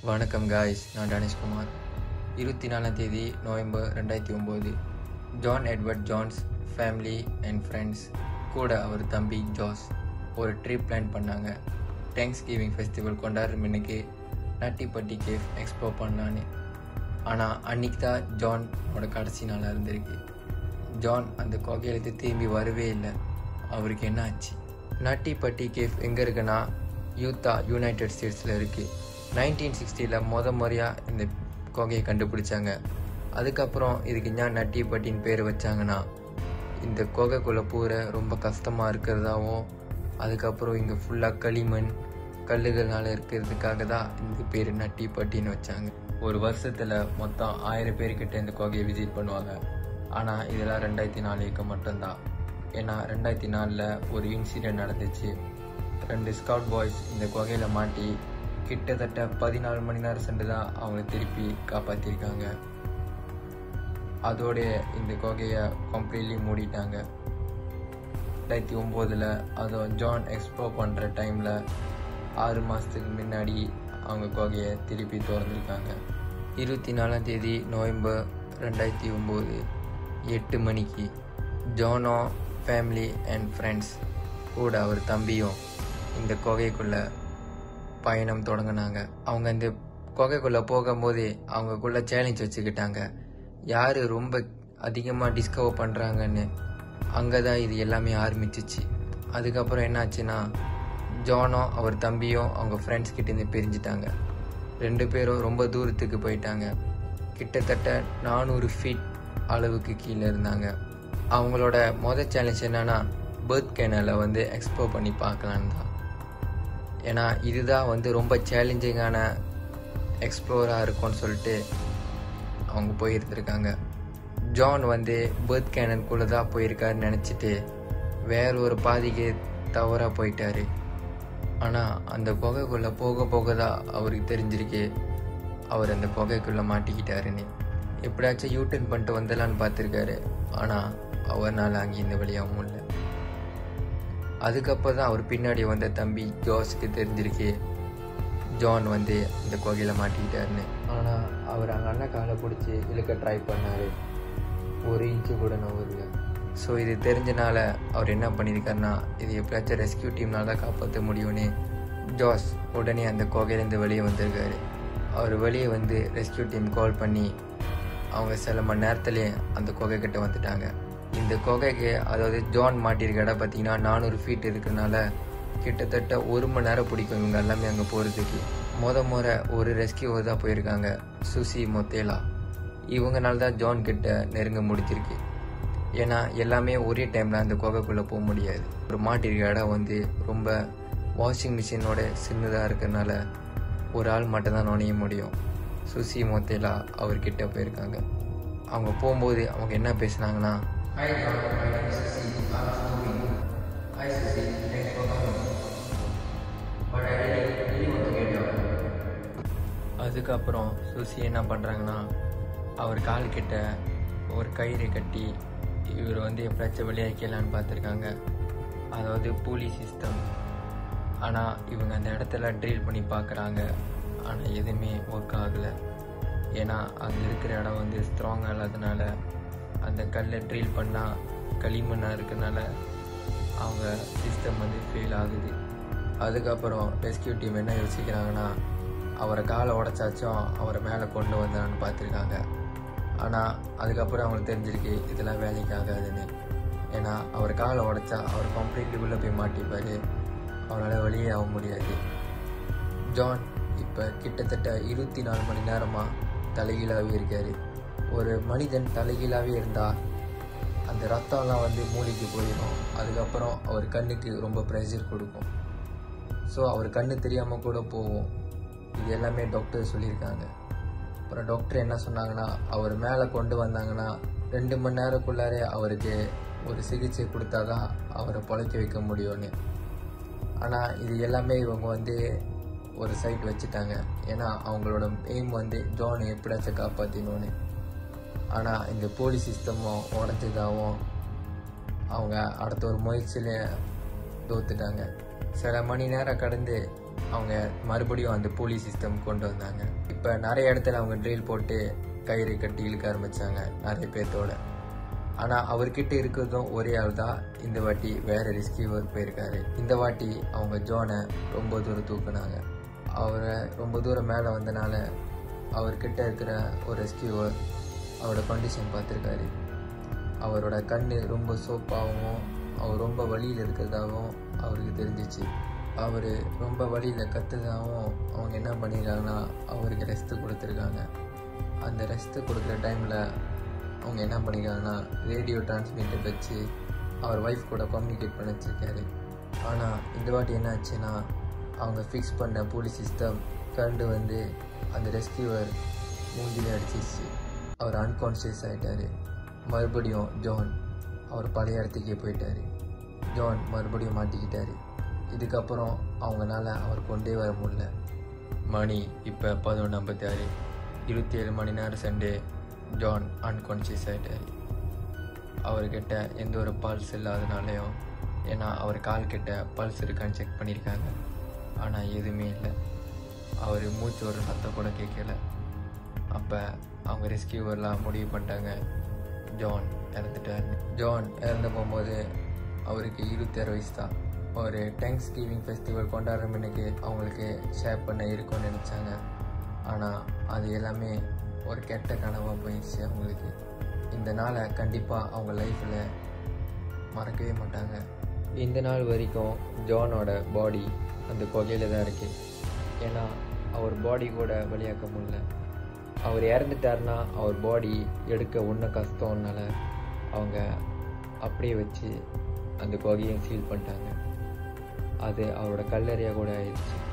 வணக்கம் காய்ஸ் நான் டனேஷ்குமார் இருபத்தி நாலாம் தேதி நவம்பர் ரெண்டாயிரத்தி ஒம்பது John Edward Johns family and friends கூட அவர் தம்பி ஜாஸ் ஒரு ட்ரிப் பிளான் பண்ணாங்க தேங்க்ஸ் கிவிங் ஃபெஸ்டிவல் கொண்டாடுற மின்னுக்கு நட்டிப்பட்டி கேஃப் எக்ஸ்ப்ளோர் பண்ணலான்னு ஆனால் அன்னைக்கு தான் ஜானோட கடைசி நாளாக இருந்திருக்கு ஜான் அந்த கோகையிலேருந்து திரும்பி வரவே இல்லை அவருக்கு என்ன ஆச்சு நட்டிப்பட்டி கேஃப் எங்கே இருக்குன்னா யூத்தா யுனைடெட் ஸ்டேட்ஸில் இருக்குது நைன்டீன் சிக்ஸ்டியில் முத முறையாக இந்த கோகையை கண்டுபிடிச்சாங்க அதுக்கப்புறம் இதுக்கு ஏன் நட்டிப்பட்டின்னு பேர் வச்சாங்கன்னா இந்த கோகைக்குள்ளே பூர ரொம்ப கஷ்டமாக இருக்கிறதாவும் அதுக்கப்புறம் இங்கே ஃபுல்லாக களிமண் கல்லுகள்னால இருக்கிறதுக்காக தான் இந்த பேர் நட்டிப்பட்டின்னு வச்சாங்க ஒரு வருஷத்தில் மொத்தம் ஆயிரம் பேர்கிட்ட இந்த கோகையை விசிட் பண்ணுவாங்க ஆனால் இதெல்லாம் ரெண்டாயிரத்தி நாலுக்கு மட்டும்தான் ஏன்னா ரெண்டாயிரத்தி நாலில் ஒரு இன்சிடென்ட் நடந்துச்சு ரெண்டு ஸ்கவுட் பாய்ஸ் இந்த குகையில் மாட்டி கிட்டத்தட்ட பதினாலு மணி நேரம் சென்று தான் அவங்கள திருப்பி காப்பாற்றிருக்காங்க அதோட இந்த குகையை கம்ப்ளீட்லி மூடிட்டாங்க ரெண்டாயிரத்தி ஒம்போதில் அதை ஜான் எக்ஸ்ப்ளோர் பண்ணுற டைமில் ஆறு மாதத்துக்கு முன்னாடி அவங்க குகையை திருப்பி திறந்துருக்காங்க இருபத்தி நாலாம் தேதி நவம்பர் ரெண்டாயிரத்தி ஒம்பது எட்டு மணிக்கு ஜானோ ஃபேமிலி அண்ட் ஃப்ரெண்ட்ஸ் கூட அவர் தம்பியும் இந்த குகைக்குள்ளே பயணம் தொடங்கினாங்க அவங்க இந்த குகைக்குள்ளே போகும்போது அவங்கக்குள்ள சேலஞ்ச் வச்சுக்கிட்டாங்க யார் ரொம்ப அதிகமாக டிஸ்கவர் பண்ணுறாங்கன்னு அங்கே தான் இது எல்லாமே ஆரம்பிச்சிச்சு அதுக்கப்புறம் என்னாச்சுன்னா ஜானோ அவர் தம்பியும் அவங்க ஃப்ரெண்ட்ஸ் கிட்டேருந்து பிரிஞ்சிட்டாங்க ரெண்டு பேரும் ரொம்ப தூரத்துக்கு போயிட்டாங்க கிட்டத்தட்ட நானூறு ஃபீட் அளவுக்கு கீழே இருந்தாங்க அவங்களோட மொதல் சேலஞ்ச் என்னன்னா பேர்த் கேனலை வந்து எக்ஸ்ப்ளோர் பண்ணி பார்க்கலான்னு தான் ஏன்னா இதுதான் வந்து ரொம்ப சேலஞ்சிங்கான எக்ஸ்ப்ளோராக இருக்கும்னு சொல்லிட்டு அவங்க போயிருந்துருக்காங்க ஜான் வந்து பேர்த் கேனனுக்குள்ளே தான் போயிருக்காருன்னு நினச்சிட்டு வேற ஒரு பாதிக்கு தவறாக போயிட்டாரு ஆனால் அந்த குகைக்குள்ளே போக போக தான் அவருக்கு தெரிஞ்சிருக்கு அவர் அந்த குகைக்குள்ளே மாட்டிக்கிட்டாருன்னு எப்படியாச்சும் யூட்டர்ன் பண்ணிட்டு வந்துடலான்னு பார்த்துருக்காரு ஆனால் அவர்னால அங்கே இந்த வழியாக முடியல அதுக்கப்புறம் தான் அவர் பின்னாடி வந்த தம்பி ஜோஸுக்கு தெரிஞ்சிருக்கு ஜான் வந்து இந்த கோகையில் மாட்டிக்கிட்டாருன்னு ஆனால் அவர் அங்கே அண்ணன் காலை பிடிச்சி இழுக்க ட்ரை பண்ணார் ஒரு இன்ச்சு கூட நவரல ஸோ இது தெரிஞ்சனால அவர் என்ன பண்ணியிருக்காருன்னா இது எப்படியாச்சும் ரெஸ்கியூ டீம்னால தான் காப்பாற்ற முடியும்னு ஜாஸ் உடனே அந்த கோகையிலேருந்து வெளியே வந்திருக்காரு அவர் வெளியே வந்து ரெஸ்கியூ டீம் கால் பண்ணி அவங்க சில மணி நேரத்துலேயே அந்த குகை கிட்ட வந்துட்டாங்க இந்த குகைக்கு அதாவது ஜான் மாட்டியிருக்க இடம் பார்த்தீங்கன்னா நானூறு ஃபீட் இருக்கிறனால கிட்டத்தட்ட ஒரு மணி நேரம் பிடிக்கும் இவங்க எல்லாமே அங்கே போகிறதுக்கு முத முறை ஒரு ரெஸ்கியூவர் தான் போயிருக்காங்க சுசி மொத்தேலா இவங்கனால தான் ஜான் கிட்ட நெருங்க முடிச்சிருக்கு ஏன்னா எல்லாமே ஒரே டைமில் அந்த குகைக்குள்ளே போக முடியாது ஒரு மாட்டிருக்க இடம் வந்து ரொம்ப வாஷிங் மிஷினோட சின்னதாக இருக்கிறனால ஒரு ஆள் மட்டும்தான் நுழைய முடியும் சுசி மொத்தேலா அவர்கிட்ட போயிருக்காங்க அவங்க போகும்போது அவங்க என்ன பேசுனாங்கன்னா Hi John, my name is Susi. I'm moving. Hi Susi, thanks for coming. But I really, really want to get out. அதுக்கப்புறம் சுசி என்ன பண்ணுறாங்கன்னா அவர் கால் கிட்ட ஒரு கயிறு கட்டி இவர் வந்து எப்படியாச்சும் வெளியாக்கலான்னு பார்த்துருக்காங்க அதாவது பூலி சிஸ்டம் ஆனால் இவங்க அந்த இடத்துல ட்ரில் பண்ணி பார்க்குறாங்க ஆனால் எதுவுமே ஒர்க் ஆகலை ஏன்னா அங்கே இருக்கிற இடம் வந்து ஸ்ட்ராங்காக இல்லாதனால அந்த கல்லை ட்ரில் பண்ணால் களிமண்ணாக இருக்கனால அவங்க சிஸ்டம் வந்து ஃபெயில் ஆகுது அதுக்கப்புறம் ரெஸ்கியூ டீம் என்ன யோசிக்கிறாங்கன்னா அவரை காலை உடச்சாச்சும் அவரை மேலே கொண்டு வந்தான்னு பார்த்துருக்காங்க ஆனால் அதுக்கப்புறம் அவங்களுக்கு தெரிஞ்சிருக்கு இதெல்லாம் வேலைக்கு ஆகாதுன்னு ஏன்னா அவர் காலை உடச்சா அவர் கம்ப்ளீட்லி உள்ளே போய் மாட்டிப்பார் அவரால் வெளியே ஆக முடியாது ஜான் இப்போ கிட்டத்தட்ட இருபத்தி நாலு மணி நேரமாக தலைகீழாகவே இருக்கார் ஒரு மனிதன் தலைகீழாகவே இருந்தால் அந்த ரத்தம்லாம் வந்து மூளைக்கு போயிடும் அதுக்கப்புறம் அவர் கண்ணுக்கு ரொம்ப ப்ரெஷர் கொடுக்கும் ஸோ அவர் கண்ணு தெரியாமல் கூட போகும் இது எல்லாமே டாக்டர் சொல்லியிருக்காங்க அப்புறம் டாக்டர் என்ன சொன்னாங்கன்னா அவர் மேலே கொண்டு வந்தாங்கன்னா ரெண்டு மணி நேரக்குள்ளாரே அவருக்கு ஒரு சிகிச்சை கொடுத்தா தான் அவரை பொழைக்க வைக்க முடியும்னு ஆனால் இது எல்லாமே இவங்க வந்து ஒரு சைட் வச்சுட்டாங்க ஏன்னா அவங்களோட எய்ம் வந்து ஜானை எப்படியாச்சும் காப்பாற்றினோன்னு ஆனால் இந்த போலீஸ் சிஸ்டமும் உடஞ்சதாகவும் அவங்க அடுத்த ஒரு முயற்சியில் தோத்துட்டாங்க சில மணி நேரம் கடந்து அவங்க மறுபடியும் அந்த போலீஸ் சிஸ்டம் கொண்டு வந்தாங்க இப்போ நிறைய இடத்துல அவங்க ட்ரில் போட்டு கயிறு கட்டி இழுக்க ஆரம்பிச்சாங்க நிறைய பேர்த்தோட ஆனால் அவர்கிட்ட இருக்கிறதும் ஒரே ஆள் தான் இந்த வாட்டி வேற ரிஸ்கியூவர் போயிருக்காரு இந்த வாட்டி அவங்க ஜோனை ரொம்ப தூரம் தூக்குனாங்க அவரை ரொம்ப தூரம் மேலே வந்தனால அவர்கிட்ட இருக்கிற ஒரு ரெஸ்கியூவர் அவரோட கண்டிஷன் பார்த்துருக்காரு அவரோட கண் ரொம்ப சோப்பாகவும் அவர் ரொம்ப வழியில் இருக்கிறதாகவும் அவருக்கு தெரிஞ்சிச்சு அவர் ரொம்ப வழியில் கத்துதாகவும் அவங்க என்ன பண்ணியிருக்காங்கன்னா அவருக்கு ரெஸ்ட்டு கொடுத்துருக்காங்க அந்த ரெஸ்ட்டு கொடுக்குற டைமில் அவங்க என்ன பண்ணியிருக்காங்கன்னா ரேடியோ டிரான்ஸ்மிட்டர் வச்சு அவர் ஒய்ஃப் கூட கம்யூனிகேட் பண்ண வச்சிருக்காரு ஆனால் இந்த வாட்டி என்ன ஆச்சுன்னா அவங்க ஃபிக்ஸ் பண்ண போலீஸ் சிஸ்டம் கரண்டு வந்து அந்த ரெஸ்கியூவர் மூஞ்சிலே அடிச்சிச்சு அவர் அன்கான்ஷியஸ் ஆகிட்டார் மறுபடியும் ஜான் அவர் பழைய இடத்துக்கே போயிட்டார் ஜான் மறுபடியும் மாட்டிக்கிட்டாரு இதுக்கப்புறம் அவங்களால அவர் கொண்டே வர முடியல மணி இப்போ பதினொன்று ஐம்பத்தி ஆறு இருபத்தி ஏழு மணி நேரம் சண்டே ஜான் அன்கான்ஷியஸ் ஆகிட்டார் அவர்கிட்ட எந்த ஒரு பல்ஸ் இல்லாதனாலையும் ஏன்னா அவர் கால் கிட்ட பல்ஸ் இருக்கான்னு செக் பண்ணியிருக்காங்க ஆனால் எதுவுமே இல்லை அவர் மூச்சு ஒரு சத்தம் கூட கேட்கல அப்போ அவங்க ரெஸ்கியூவர்லாம் முடிவு பண்ணிட்டாங்க ஜான் இறந்துட்டார் ஜான் இறந்து போகும்போது அவருக்கு இருபத்தாறு வயசு தான் ஒரு தேங்க்ஸ் கிவிங் ஃபெஸ்டிவல் கொண்டாடுறமனுக்கு அவங்களுக்கு ஷேர் பண்ண இருக்கும்னு நினச்சாங்க ஆனால் அது எல்லாமே ஒரு கெட்ட கனவாக போயிடுச்சு அவங்களுக்கு இந்த நாளை கண்டிப்பாக அவங்க லைஃப்பில் மறக்கவே மாட்டாங்க இந்த நாள் வரைக்கும் ஜானோட பாடி அந்த கொகையில் தான் இருக்குது ஏன்னா அவர் பாடி கூட வெளியாக்க முடியல அவர் இறந்துட்டாருன்னா அவர் பாடி எடுக்க ஒன்றும் கஷ்டம்னால அவங்க அப்படியே வச்சு அந்த கொகையும் சீல் பண்ணிட்டாங்க அது அவரோட கல்லறையாக கூட ஆயிடுச்சு